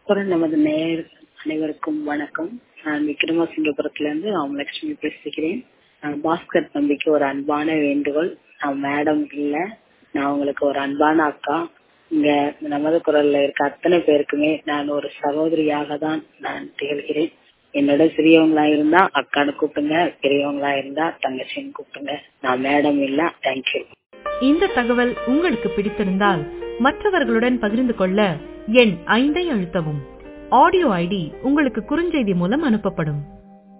அப்புறம் நமது நேயர் அனைவருக்கும் வணக்கம் நான் விக்ரமசிங்கபுரத்திலிருந்து ராமலட்சுமி பேசுகிறேன் நான் பாஸ்கர் தம்பிக்கு ஒரு அன்பான வேண்டுகோள் நான் மேடம் இல்ல நான் உங்களுக்கு ஒரு அன்பான அக்கா இங்க நமது குரல்ல இருக்க அத்தனை பேருக்குமே நான் ஒரு சகோதரியாக தான் நான் திகழ்கிறேன் என்னோட சிறியவங்களா இருந்தா அக்கான்னு கூப்பிடுங்க பெரியவங்களா இருந்தா தங்கச்சின்னு கூப்பிடுங்க நான் மேடம் இல்ல தேங்க்யூ இந்த தகவல் உங்களுக்கு பிடித்திருந்தால் மற்றவர்களுடன் பகிர்ந்து கொள்ள எண் ஐந்தை அழுத்தவும் ஆடியோ ஐடி உங்களுக்கு குறுஞ்செய்தி மூலம் அனுப்பப்படும்